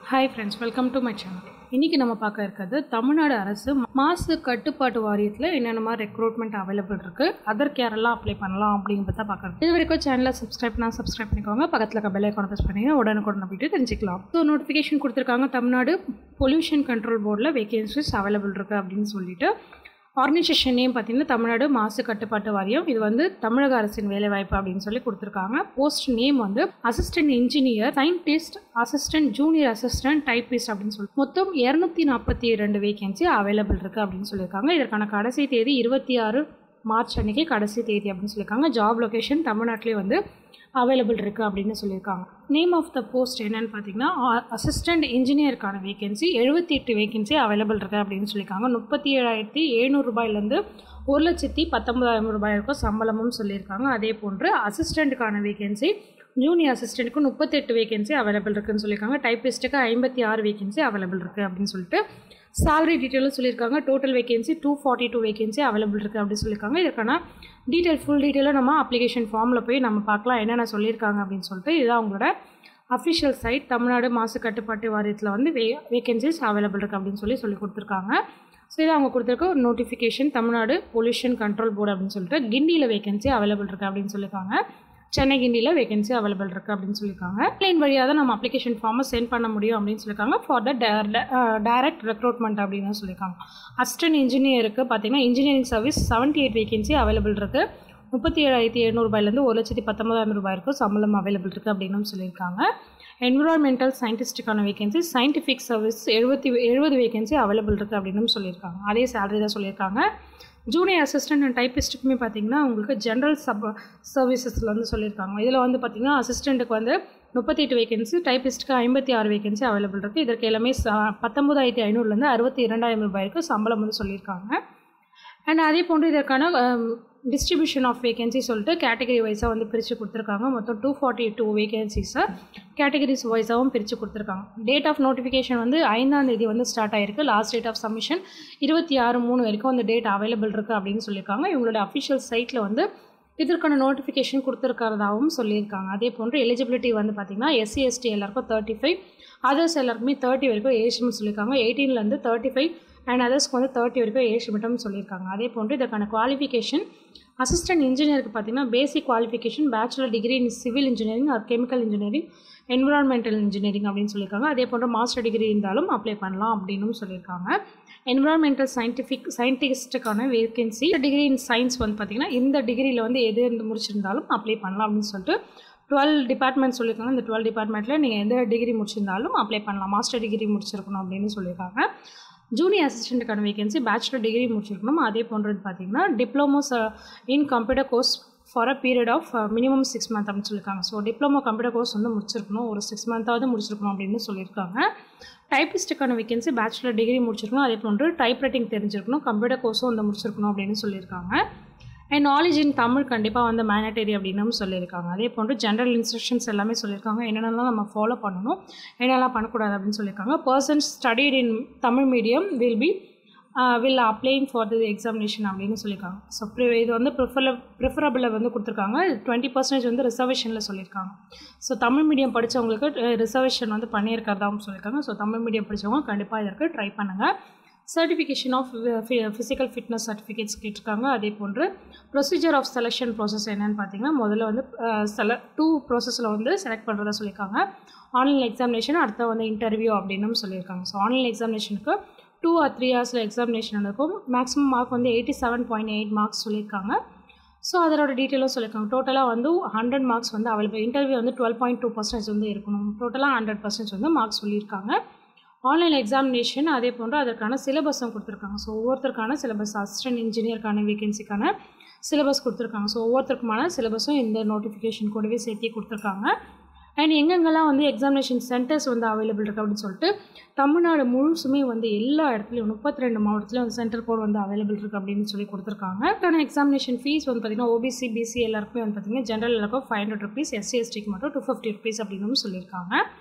hi friends welcome to my channel இன்றைக்கி நம்ம பார்க்க இருக்கிறது தமிழ்நாடு அரசு மாசு கட்டுப்பாட்டு வாரியத்தில் என்னென்ன மாதிரி ரெக்ரூட்மெண்ட் அவைலபிள் இருக்குது அதர் கேரெல்லாம் அப்ளை பண்ணலாம் அப்படிங்கிறத தான் பார்க்குறது இது வரைக்கும் சேனலை சப்ஸ்கிரைப் பண்ணால் சப்ஸ்கிரைப் பண்ணிக்கோங்க பக்கத்தில் இருக்க பெல் ஐக்கான ப்ரெஸ் பண்ணிங்கன்னா உடனுக்குடன் போயிட்டு தெரிஞ்சுக்கலாம் ஸோ நோட்டிஃபிகேஷன் கொடுத்துருக்காங்க தமிழ்நாடு பொல்யூஷன் கண்ட்ரோல் போர்டில் வேகன்சிஸ் அவைலபிள் இருக்குது அப்படின்னு சொல்லிட்டு ஆர்கனைசேஷன் நேம் பார்த்தீங்கன்னா தமிழ்நாடு மாசு கட்டுப்பாட்டு வாரியம் இது வந்து தமிழக அரசின் வேலைவாய்ப்பு அப்படின்னு சொல்லி கொடுத்துருக்காங்க போஸ்ட் நேம் வந்து assistant engineer scientist assistant junior assistant typist அப்படின்னு சொல்லி மொத்தம் இரநூத்தி நாற்பத்தி ரெண்டு வேகன்சி அவைலபிள் இருக்குது அப்படின்னு சொல்லியிருக்காங்க இதற்கான கடைசி தேதி இருபத்தி ஆறு மார்ச் அன்னைக்கு கடைசி தேதி அப்படின்னு சொல்லியிருக்காங்க ஜாப் லொகேஷன் தமிழ்நாட்டிலே வந்து அவைலபிள் இருக்குது அப்படின்னு சொல்லியிருக்காங்க நேம் ஆஃப் த போஸ்ட் என்னன்னு பார்த்தீங்கன்னா அசிஸ்டன்ட் இன்ஜினியருக்கான வேகன்சி எழுபத்தி எட்டு வேகன்சி அவைலபிள் இருக்குது அப்படின்னு சொல்லியிருக்காங்க முப்பத்தி ஏழாயிரத்தி எழுநூறுபாயிலேருந்து ஒரு லட்சத்தி பத்தொன்பதாயிரம் ரூபாய் இருக்கும் சம்பளமும் சொல்லியிருக்காங்க அதே போன்று அசிஸ்டண்ட்டுக்கான வேகன்சி ஜூனியர் அசிஸ்டண்ட்டுக்கு முப்பத்தெட்டு வேகன்சி அவைலபிள் இருக்குன்னு சொல்லியிருக்காங்க டைப்பிஸ்ட்டுக்கு ஐம்பத்தி ஆறு வேகன்சி அவைலபிள் இருக்குது அப்படின்னு சொல்லிட்டு salary டீட்டெயிலும் சொல்லியிருக்காங்க total vacancy two forty two vacancy available இருக்குது அப்படின்னு சொல்லியிருக்காங்க இதற்கான டீட்டெயில் ஃபுல் டீட்டெயிலாக நம்ம அப்ளிகேஷன் ஃபார்மில் போய் நம்ம பார்க்கலாம் என்னென்ன சொல்லியிருக்காங்க அப்படின்னு சொல்லிட்டு இதுதான் அவங்களோட அஃபிஷியல் சைட் தமிழ்நாடு மாசு கட்டுப்பாட்டு வாரியத்தில் வந்து வே வேகன்சிஸ் அவைலபிள் இருக்குது அப்படின்னு சொல்லி சொல்லி கொடுத்துருக்காங்க ஸோ இதை அவங்க கொடுத்துருக்க ஒரு notification Tamil Nadu pollution control board அப்படின்னு சொல்லிட்டு கிண்டியில் வேகன்சி அவைலபிள் இருக்குது அப்படின்னு சொல்லியிருக்காங்க சென்னை கிண்டியில் வேகன்சி அவைலபிள் இருக்குது அப்படின்னு சொல்லியிருக்காங்க ஆன்லைன் வழியாக தான் நம்ம அப்ளிகேஷன் ஃபார்மை சென்ட் பண்ண முடியும் அப்படின்னு சொல்லியிருக்காங்க ஃபார் த டைரக்ட் ரெக்ரூட்மெண்ட் அப்படின்னு சொல்லியிருக்காங்க அசிஸ்டன்ட் இன்ஜினியருக்கு பார்த்தீங்கன்னா engineering service seventy eight vacancy available இருக்குது முப்பத்தி ஏழாயிரத்தி எழுநூறுபாயிலேருந்து ஒரு லட்சத்தி பத்தொன்பதாயிரம் ரூபாய் இருக்கும் சம்பளம் அவைலபிள் இருக்குது அப்படின்னு சொல்லியிருக்காங்க என்விரான்மெண்டல் சயின்டிஸ்ட்டுக்கான வேகன்சி சயின்டிஃபிக் சர்வீஸ் எழுபத்தி எழுபது வேகன்சி அவைலபிள் இருக்குது அப்படின்னு சொல்லியிருக்காங்க அதே சேலரி தான் சொல்லியிருக்காங்க ஜூனியர் அசிஸ்டன்ட் அண்ட் டைப்பிஸ்ட்டுக்குமே பார்த்தீங்கன்னா உங்களுக்கு ஜென்ரல் சப் சர்வீசஸில் வந்து சொல்லியிருக்காங்க இதில் வந்து பார்த்தீங்கன்னா அசிஸ்டண்ட்டுக்கு வந்து முப்பத்தி எட்டு வேகன்சி டைப்பிஸ்ட்டுக்கு ஐம்பத்தி ஆறு வேகன்சி அவைலபிள் இருக்குது இதற்கு எல்லாமே ச பத்தொம்பதாயிரத்தி ஐநூறுலேருந்து அறுபத்தி இரண்டாயிரம் ரூபாய்க்கு சம்பளம் வந்து சொல்லியிருக்காங்க அண்ட் அதே போன்று இதற்கான டிஸ்ட்ரிபியூஷன் ஆஃப் வேகன்சி சொல்லிட்டு கேட்டகரி வைஸாக வந்து பிரித்து கொடுத்துருக்காங்க மொத்தம் டூ ஃபார்ட்டி டூ வேகன்சிஸை கேட்டகரிஸ் வைஸாகவும் பிரித்து கொடுத்துருக்காங்க டேட் ஆஃப் நோட்டிஃபிகேஷன் வந்து ஐந்தாம் தேதி வந்து ஸ்டார்ட் ஆயிருக்கு லாஸ்ட் டேட் ஆஃப் சப்மிஷன் இருபத்தி ஆறு மூணு வரைக்கும் அந்த டேட் அவைலபிள் இருக்குது அப்படின்னு சொல்லியிருக்காங்க இவங்களோட அஃபிஷியல் சைட்டில் வந்து இதற்கான நோட்டிஃபிகேஷன் கொடுத்துருக்கிறதாகவும் சொல்லியிருக்காங்க அதே போன்று எலிஜிபிலிட்டி வந்து பார்த்திங்கன்னா எஸ்சி எஸ்டி எல்லாருக்கும் தேர்ட்டி ஃபைவ் அதர்ஸ் எல்லாருக்குமே தேர்ட்டி வரைக்கும் ஏஜ் சொல்லியிருக்காங்க எயிட்டீன்லேருந்து தேர்ட்டி ஃபைவ் அண்ட் அதர்ஸ்க்கு வந்து தேர்ட்டி வரைக்கும் ஏஜ் லிமிட்டும் சொல்லியிருக்காங்க அதே போன்று இதற்கான குவாலிஃபிகேஷன் அசிஸ்டன்ட் இன்ஜினியருக்கு பார்த்தீங்கன்னா basic qualification bachelor degree in civil engineering or chemical engineering environmental engineering அப்படின்னு சொல்லியிருக்காங்க அதே போன்று மாஸ்டர் டிகிரி இருந்தாலும் அப்ளை பண்ணலாம் அப்படின்னு சொல்லியிருக்காங்க என்விரான்மெண்டல் சயின்டிஃபிக் சயின்டிஸ்ட்டுக்கான வேகன்சி டிகிரி இன் சயின்ஸ் வந்து பார்த்திங்கன்னா இந்த டிகிரியில் வந்து எது இருந்து முடிச்சிருந்தாலும் அப்ளை பண்ணலாம் அப்படின்னு சொல்லிட்டு டுவெல் டிபார்ட்மெண்ட் சொல்லியிருக்காங்க இந்த டுவெல் டிபார்ட்மெண்ட்டில் நீங்கள் எந்த டிகிரி முடிச்சிருந்தாலும் அப்ளை பண்ணலாம் மாஸ்டர் டிகிரி முடிச்சிருக்கணும் அப்படின்னு சொல்லியிருக்காங்க ஜூனியர் அசிஸ்டண்ட்டுக்கான வேகன்சி பேச்சுலர் டிகிரி முடிச்சிருக்கணும் அதே போன்றது பார்த்தீங்கன்னா diplomas in computer course for a period of minimum six month அப்படின்னு சொல்லியிருக்காங்க ஸோ டிப்ளமோ கம்ப்யூட்டர் கோர்ஸ் வந்து முடிச்சிருக்கணும் ஒரு சிக்ஸ் மந்த்தாவது முடிச்சிருக்கணும் அப்படின்னு சொல்லியிருக்காங்க டைப்பிஸ்ட்டுக்கான வேகன்சி பேச்சுலர் டிகிரி முடிச்சிருக்கணும் அதே போன்று டைப் ரைட்டிங் தெரிஞ்சிருக்கணும் கம்ப்யூட்டர் கோர்ஸும் வந்து முடிச்சிருக்கணும் அப்படின்னு சொல்லியிருக்காங்க அண்ட் நாலேஜ் இன் தமிழ் கண்டிப்பாக வந்து மேனட்டரி அப்படின்னு சொல்லியிருக்காங்க அதே போன்று ஜென்ரல் இன்ஸ்ட்ரக்ஷன்ஸ் எல்லாமே சொல்லியிருக்காங்க என்னென்னலாம் நம்ம ஃபாலோ பண்ணணும் என்னெல்லாம் பண்ணக்கூடாது அப்படின்னு சொல்லியிருக்காங்க persons studied in Tamil medium will be will applying for the examination அப்படின்னு சொல்லியிருக்காங்க ஸோ இது வந்து ப்ரிஃபர் ப்ரிஃபரபிளில் வந்து கொடுத்துருக்காங்க டுவெண்ட்டி பர்சன்டேஜ் வந்து ரிசர்வேஷனில் சொல்லியிருக்காங்க ஸோ தமிழ் மீடியம் படித்தவங்களுக்கு ரிசர்வேஷன் வந்து பண்ணியிருக்கிறதாவும் சொல்லியிருக்காங்க ஸோ தமிழ் மீடியம் படித்தவங்க கண்டிப்பாக இதற்கு ட்ரை பண்ணுங்கள் certification of physical fitness certificates கேட்டிருக்காங்க அதே போன்று ப்ரொசீஜர் ஆஃப் செலெக்ஷன் ப்ராசஸ் என்னென்னு பார்த்தீங்கன்னா முதல்ல வந்து செல டூ ப்ராசஸில் வந்து செலக்ட் பண்ணுறதா சொல்லியிருக்காங்க ஆன்லைன் எக்ஸாமினேஷன் அடுத்த வந்து இன்டர்வியூ அப்படின்னு சொல்லியிருக்காங்க ஸோ ஆன்லைன் எக்ஸாமினேஷனுக்கு டூ ஆர் த்ரீ ஹவர்ஸில் எக்ஸாமினேஷன் இருக்கும் மேக்ஸிமம் மார்க் வந்து eighty seven point eight marks சொல்லியிருக்காங்க ஸோ அதோட டீட்டெயிலும் சொல்லியிருக்காங்க டோட்டலாக வந்து ஹண்ட்ரட் மார்க்ஸ் வந்து அவைலபிள் இன்டர்வியூ வந்து டுவெல் பாயிண்ட் டூ பர்சன்டேஜ் வந்து இருக்கணும் டோட்டலாக ஹண்ட்ரட் பர்சன்டேஜ் வந்து மார்க்ஸ் சொல்லியிருக்காங்க ஆன்லைன் எக்ஸாமினேஷன் அதே போன்று அதற்கான சிலபஸும் கொடுத்துருக்காங்க ஸோ ஒவ்வொருத்தருக்கான சிலபஸ் அசிஸ்டன்ட் இன்ஜினியருக்கான வேகன்சிக்கான சிலபஸ் கொடுத்துருக்காங்க ஸோ ஒவ்வொருத்தருக்குமான சிலபஸும் இந்த நோட்டிஃபிகேஷன் கூடவே சேர்த்தி கொடுத்துருக்காங்க அண்ட் எங்கெங்கெல்லாம் வந்து எக்ஸாமினேஷன் சென்டர்ஸ் வந்து அவைலபிள் இருக்குது அப்படின்னு சொல்லிட்டு தமிழ்நாடு முழுசுமே வந்து எல்லா இடத்துலையும் முப்பத்தி ரெண்டு மாவட்டத்துலையும் வந்து சென்டர் கோட் வந்து அவைலபிள் இருக்குது அப்படின்னு சொல்லி கொடுத்துருக்காங்க அதுக்கான எக்ஸாமினேஷன் ஃபீஸ் வந்து பார்த்திங்கன்னா ஓபிசி பிசி எல்லாருக்குமே வந்து பார்த்திங்கன்னா ஜென்ரல் எல்லாருக்கும் ஃபைவ் ஹண்ட்ரட் ருபீஸ் எஸ்சி எஸ்டிக்கு மட்டும் டூ ஃபிஃப்டி ருபீஸ் அப்படின்னு சொல்லியிருக்காங்க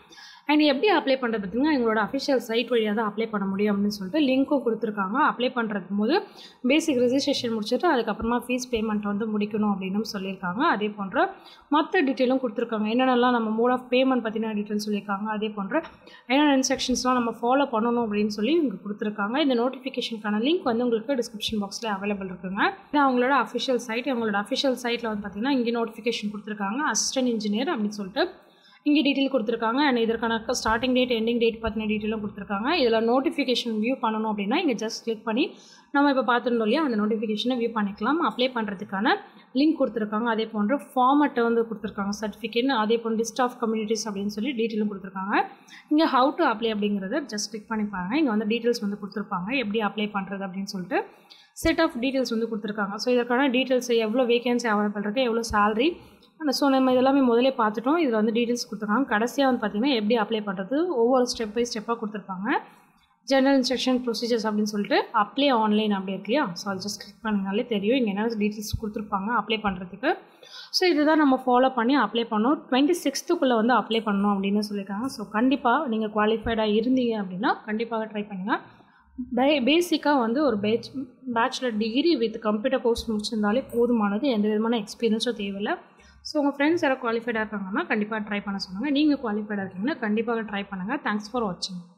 அண்ட் எப்படி அப்ளை பண்ணுறது பார்த்தீங்கன்னா எங்களோட அஃபிஷியல் சைட் வழியாக தான் அப்ளை பண்ண முடியும் அப்படின்னு சொல்லிட்டு லிங்க்கும் கொடுத்துருக்காங்க அப்ளை பண்ணுறது போது பேசிக் ரெஜிஸ்ட்ரேஷன் முடிச்சுட்டு அதுக்கப்புறமா ஃபீஸ் பேமெண்ட் வந்து முடிக்கணும் அப்படின்னு சொல்லியிருக்காங்க அதே போன்ற மற்ற டீட்டெயிலும் கொடுத்துருக்காங்க என்னென்னலாம் நம்ம மோட் ஆஃப் பேமெண்ட் பற்றின டீட்டெயில் சொல்லியிருக்காங்க அதே போன்ற என்னென்ன இன்ஸ்ட்ரக்ஷன்ஸ்லாம் நம்ம ஃபாலோ பண்ணணும் அப்படின்னு சொல்லி இங்கே கொடுத்துருக்காங்க இந்த நோட்டிஃபிகேஷனுக்கான லிங்க் வந்து உங்களுக்கு டிஸ்கிரிப்ஷன் பாக்ஸில் அவைலபிள் இருக்குங்க இது அவங்களோட அஃபிஷியல் சைட் அவங்களோட அஃபிஷியல் சைட்டில் வந்து பார்த்தீங்கன்னா இங்கே நோட்டிஃபிகேஷன் கொடுத்துருக்காங்க அசிஸ்டன்ட் இன்ஜினியர் அப்படின்னு சொல்லிட்டு இங்கே டீட்டெயில் கொடுத்துருக்காங்க அண்ட் இதற்கான ஸ்டார்டிங் டேட் எண்டிங் டேட் பற்றின டீட்டெயிலும் கொடுத்துருக்காங்க இதில் நோட்டிஃபிகேஷன் வியூ பண்ணணும் அப்படின்னா இங்கே ஜஸ்ட் கிளிக் பண்ணி நம்ம இப்போ பார்த்துருந்தோம் இல்லையா அந்த நோட்டிஃபிகேஷனை வியூ பண்ணிக்கலாம் அப்ளை பண்ணுறதுக்கான லிங்க் கொடுத்துருக்காங்க அதே போன்ற ஃபார்மெட்டை வந்து கொடுத்துருக்காங்க சர்டிஃபிகேட் அதே போன்ற லிஸ்ட் ஆஃப் கம்யூனிட்டிஸ் அப்படின்னு சொல்லி டீட்டெயிலும் கொடுத்துருக்காங்க இங்கே ஹவு டு அப்ளை அப்படிங்கிறத ஜஸ்ட் கிளிக் பண்ணி பாருங்க இங்கே வந்து டீட்டெயில்ஸ் வந்து கொடுத்துருப்பாங்க எப்படி அப்ளை பண்ணுறது அப்படின்னு சொல்லிட்டு செட் ஆஃப் டீட்டெயில்ஸ் வந்து கொடுத்துருக்காங்க ஸோ இதற்கான டீட்டெயில்ஸ் எவ்வளோ வேகன்சி அவைலபிள் இருக்குது எவ்வளோ சேலரி ஸோ நம்ம இதெல்லாமே முதலே பார்த்துட்டோம் இதில் வந்து டீட்டெயில்ஸ் கொடுத்துருக்காங்க கடைசியாக வந்து பார்த்திங்கன்னா எப்படி அப்ளை பண்ணுறது ஒவ்வொரு ஸ்டெப் பை ஸ்டெப்பாக கொடுத்துருப்பாங்க ஜெனரல் இன்ஸ்ட்ரக்ஷன் ப்ரொசீஜர்ஸ் அப்படின்னு சொல்லிட்டு அப்ளை ஆன்லைன் அப்படி இருக்கு இல்லையா ஸோ அது ஜஸ்ட் கிளிக் பண்ணிங்கனாலே தெரியும் இங்கே என்ன டீட்டெயில்ஸ் கொடுத்துருப்பாங்க அப்ளை பண்ணுறதுக்கு ஸோ இதுதான் நம்ம ஃபாலோ பண்ணி அப்ளை பண்ணோம் டுவெண்ட்டி சிக்ஸ்த்துக்குள்ளே வந்து அப்ளை பண்ணணும் அப்படின்னு சொல்லியிருக்காங்க ஸோ கண்டிப்பாக நீங்கள் குவாலிஃபைடாக இருந்தீங்க அப்படின்னா கண்டிப்பாக ட்ரை பண்ணுங்கள் பே பேசிக்காக வந்து ஒரு பேச் bachelor degree with computer course முடிச்சிருந்தாலே போதுமானது எந்த விதமான எக்ஸ்பீரியன்ஸும் தேவையில்லை ஸோ உங்கள் ஃப்ரெண்ட்ஸ் யாராவது குவாலிஃபைடாக இருக்காங்கன்னா கண்டிப்பாக ட்ரை பண்ண சொன்னாங்க நீங்கள் குவாலிஃபைடாக இருக்கீங்கன்னா கண்டிப்பாக ட்ரை பண்ணுங்கள் தேங்க்ஸ் ஃபார் வாட்சிங்